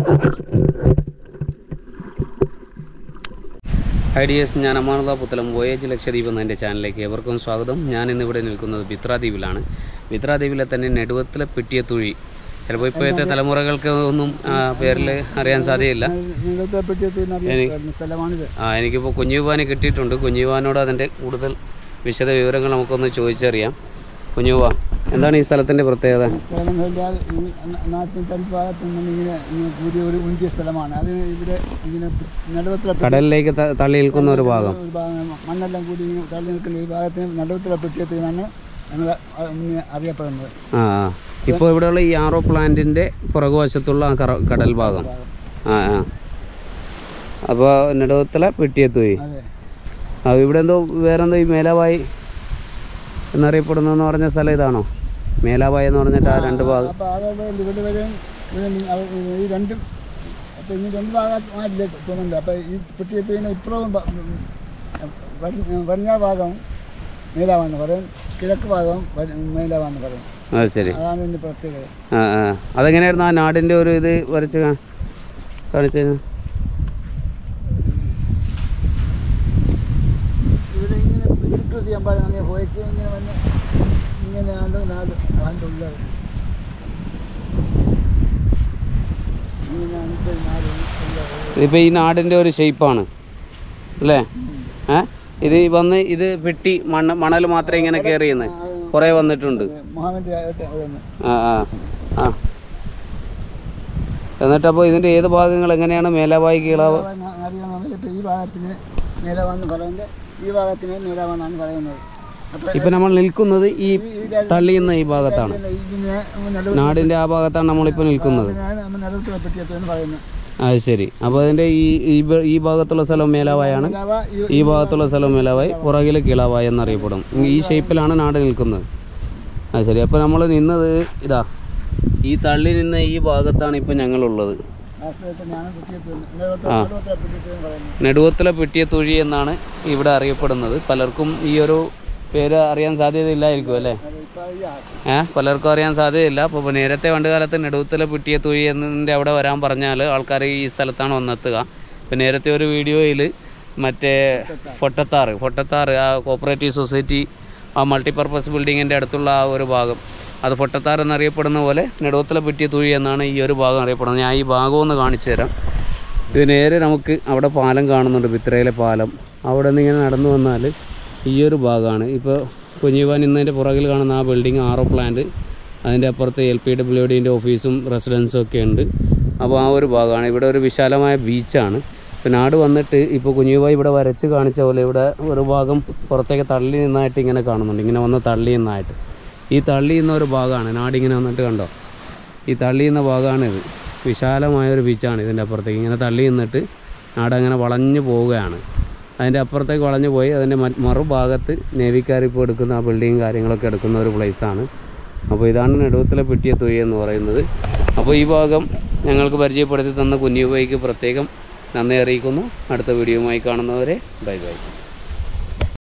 ideas ഞാൻ അമാനുദ Puttalam voyage Lakshadweep എന്ന എൻ്റെ ചാനലിലേക്ക് ഏവർക്കും സ്വാഗതം ഞാൻ ഇന്നിവിടെ നിൽക്കുന്നത് ബിത്രാദ്വീപിലാണ് ബിത്രാദ്വീപിലെ തന്നെ നെടുവത്തിലെ പെട്ടിയ തുഴി ചിലപ്പോൾ ഇപ്പോഴത്തെ തലമുറകൾക്ക് ഒന്നും ആ പേരിൽ അറിയാൻ സാധ്യതയില്ല നിങ്ങളത്തെ പറ്റിയ അറിയാവുന്ന സ്ഥലമാണിത് ആ എനിക്കിപ്പോൾ കുഞ്ഞുവാനെ കിട്ടിയിട്ടുണ്ട് കുഞ്ഞുവാനോട് അതിൻ്റെ കൂടുതൽ വിശദ വിവരങ്ങൾ നമുക്കൊന്ന് ചോദിച്ചറിയാം കുഞ്ഞുവാ എന്താണ് ഈ സ്ഥലത്തിൻ്റെ പ്രത്യേകത ഈ സ്ഥലം എന്ന് പറഞ്ഞാൽ ഈ നാട്ടിൻ തരിഭാഗത്ത് നിന്ന് ഇങ്ങനെ ഇങ്ങനെ കൂടിയ ഒരു ഉന്തിയ സ്ഥലമാണ് അതിന് ഇവിടെ ഇങ്ങനെ നടുവത്തിലെ കടലിലേക്ക് ത- തള്ളി നിൽക്കുന്ന ഒരു ഭാഗം ഒരു ഭാഗം മണ്ണെല്ലാം കൂടി ഇങ്ങനെ തള്ളി നിൽക്കുന്ന ഈ ഭാഗത്തിന് നടുവത്തിലെ പറ്റിയത്തിനാണ് ഞങ്ങൾ അറിയപ്പെടുന്നത് ആ ആ ഇപ്പോൾ ഇവിടെയുള്ള ഈ ആറോ പ്ലാന്റിൻ്റെ പുറകുവശത്തുള്ള ആ കറ- കടൽ ഭാഗം ആ ആ അപ്പോൾ നെടുവത്തല പെട്ടിയെത്തുപോയി അതെ ആ ഇവിടെ എന്തോ വേറെന്തോ ഈ മേലാവായി എന്നറിയപ്പെടുന്നെന്ന് പറഞ്ഞ സ്ഥലം ഇതാണോ മേലാവായി എന്ന് പറഞ്ഞിട്ട് ആ രണ്ട് ഭാഗം അപ്പോൾ അതോടെ ഇവിടെ വരെ ഇവിടെ നി- അവ- ഈ രണ്ടും അപ്പോൾ ഇനി രണ്ട് ഭാഗമായില്ലേ തോന്നുന്നുണ്ട് അപ്പോൾ ഈ പറ്റിയത്തിന് ഇപ്പുറവും ബ- ഉം, വടി- വടിഞ്ഞാ ഭാഗം മേലാവാന്ന് പറയും കിഴക്ക് ഭാഗം വടി- മേലാവാന്ന് പറയും അത് ശരി അതാണ് ഇതിൻ്റെ പ്രത്യേകത ആ ആ അതെങ്ങനെയായിരുന്നു ആ നാടിൻ്റെ ഒരു ഇത് വരച്ച് കാ- കാണിച്ചു കഴിഞ്ഞാൽ ഇവിടെ ഇങ്ങനെ ഇരുട്ട് ചെയ്യാൻ പാടില്ല അങ്ങനെ പോയിച്ച് ഇങ്ങനെ വന്ന് ഇങ്ങനെ ആണ്ട് നാട് അതിൻ്റെ ഉള്ളത് ഇങ്ങനെയാണ് ഇപ്പോൾ ഈ നാട് ഉള്ളത് ഇതിപ്പോൾ ഈ നാടിൻ്റെ ഒരു ഷേപ്പാണ് അല്ലേ ഏ ഇത് ഈ വന്ന് ഇത് പെട്ടി മണ്ണ് മണൽ മാത്രമേ ഇങ്ങനെ കയറി ചെയ്യുന്നത് കുറേ വന്നിട്ടുണ്ട് മുഹമ്മദ് ഒന്ന് ആ ആ ആ എന്നിട്ടപ്പോൾ ഇതിൻ്റെ ഏത് ഭാഗങ്ങൾ എങ്ങനെയാണ് മേലാവായി കീളാവ് അറിയണമെങ്കിൽ ഇപ്പോൾ ഈ ഭാഗത്തിന് നിലവെന്ന് പറയുന്നത് ഈ ഭാഗത്തിന് നിലവെന്നാണ് പറയുന്നത് അപ്പോൾ ഇപ്പം നമ്മൾ നിൽക്കുന്നത് ഈ തള്ളിയുന്ന ഈ ഭാഗത്താണ് ഇതിനെ നടുവ് നാടിൻ്റെ ആ ഭാഗത്താണ് നമ്മളിപ്പോൾ നിൽക്കുന്നത് നമ്മൾ നടുവിനെ പറ്റിയെന്ന് പറയുന്നത് അത് ശരി അപ്പോൾ അതിൻ്റെ ഈ ഈ ഭ- ഈ ഭാഗത്തുള്ള സ്ഥലം മേലാവായാണ് നിലവ ഈ ഈ ഭാഗത്തുള്ള സ്ഥലം മേലാവായി പുറകിൽ കിളാവായി എന്നറിയപ്പെടും ഈ ഷേപ്പിലാണ് നാട് നിൽക്കുന്നത് അത് ശരി അപ്പോൾ നമ്മൾ നിന്നത് ഇതാ ഈ തള്ളി നിന്ന ഈ ഭാഗത്താണ് ഇപ്പോൾ ഞങ്ങളുള്ളത് ആ സ്ഥലത്ത് ഞാൻ പറ്റിയെത്തുന്നത് നടുവത്തെ പറ്റിയെന്ന് പറയുന്നത് നെടുവത്തിലെ പെട്ടിയ തൊഴി എന്നാണ് ഇവിടെ അറിയപ്പെടുന്നത് പലർക്കും ഈ ഒരു പേര് അറിയാൻ സാധ്യതയില്ലായിരിക്കും അല്ലേ അത് ഇപ്പോൾ ഈ ആ- ഏഹ് പലർക്കും അറിയാൻ സാധ്യതയില്ല അപ്പോൾ നേരത്തെ പണ്ട് കാലത്ത് നെടുവത്തിലെ പെട്ടിയ തൊഴി എന്നതിൻ്റെ അവിടെ വരാൻ പറഞ്ഞാൽ ആൾക്കാർ ഈ സ്ഥലത്താണ് വന്നെത്തുക ഇപ്പം നേരത്തെ ഒരു വീഡിയോയിൽ മറ്റേ പൊട്ടത്താറ് പൊട്ടത്താറ് ആ കോപ്പറേറ്റീവ് സൊസൈറ്റി ആ മൾട്ടിപർപ്പസ് ബിൽഡിങ്ങിൻ്റെ അടുത്തുള്ള ആ ഒരു ഭാഗം അത് പൊട്ടത്താറ് എന്നറിയപ്പെടുന്ന പോലെ നെടുവത്തിലെ പെട്ടിയ തുഴി എന്നാണ് ഈ ഒരു ഭാഗം അറിയപ്പെടുന്നത് ഞാൻ ഈ ഭാഗം ഒന്ന് കാണിച്ചു തരാം ഇത് നേരെ നമുക്ക് അവിടെ പാലം കാണുന്നുണ്ട് ബിത്രയിലെ പാലം അവിടെ നിന്ന് ഇങ്ങനെ നടന്നു വന്നാൽ ഈ ഒരു ഭാഗമാണ് ഇപ്പോൾ കുഞ്ഞിവാൻ ഇന്നതിൻ്റെ പുറകിൽ കാണുന്ന ആ ബിൽഡിംഗ് ആറോ പ്ലാന്റ് അതിൻ്റെ അപ്പുറത്ത് എൽ പി ഡബ്ല്യു ഡിൻ്റെ ഓഫീസും റെസിഡൻസും ഒക്കെ ഉണ്ട് അപ്പോൾ ആ ഒരു ഭാഗമാണ് ഇവിടെ ഒരു വിശാലമായ ബീച്ചാണ് ഇപ്പോൾ നാട് വന്നിട്ട് ഇപ്പോൾ കുഞ്ഞുവായി ഇവിടെ വരച്ച് കാണിച്ച പോലെ ഇവിടെ ഒരു ഭാഗം പുറത്തേക്ക് തള്ളി നിന്നായിട്ട് ഇങ്ങനെ കാണുന്നുണ്ട് ഇങ്ങനെ വന്ന് തള്ളി നിന്നായിട്ട് ഈ തള്ളി നിന്ന ഒരു ഭാഗമാണ് നാടിങ്ങനെ വന്നിട്ട് കണ്ടോ ഈ തള്ളി നിന്ന ഭാഗമാണിത് വിശാലമായ ഒരു ബീച്ചാണ് ഇതിൻ്റെ അപ്പുറത്തേക്ക് ഇങ്ങനെ തള്ളി നിന്നിട്ട് നാടങ്ങനെ വളഞ്ഞു പോവുകയാണ് അതിൻ്റെ അപ്പുറത്തേക്ക് വളഞ്ഞു പോയി അതിൻ്റെ മ- മറുഭാഗത്ത് നേവിക്കാർ ഇപ്പോൾ എടുക്കുന്ന ആ ബിൽഡിങ് കാര്യങ്ങളൊക്കെ എടുക്കുന്ന ഒരു പ്ലേസാണ് അപ്പോൾ ഇതാണ് നെടുവത്തിലെ പെട്ടിയ തൊഴി എന്ന് പറയുന്നത് അപ്പോൾ ഈ ഭാഗം ഞങ്ങൾക്ക് പരിചയപ്പെടുത്തി തന്ന കുഞ്ഞുബൈക്ക് പ്രത്യേകം നന്ദി അറിയിക്കുന്നു അടുത്ത വീഡിയോയുമായി കാണുന്നവരെ ബൈ ബൈ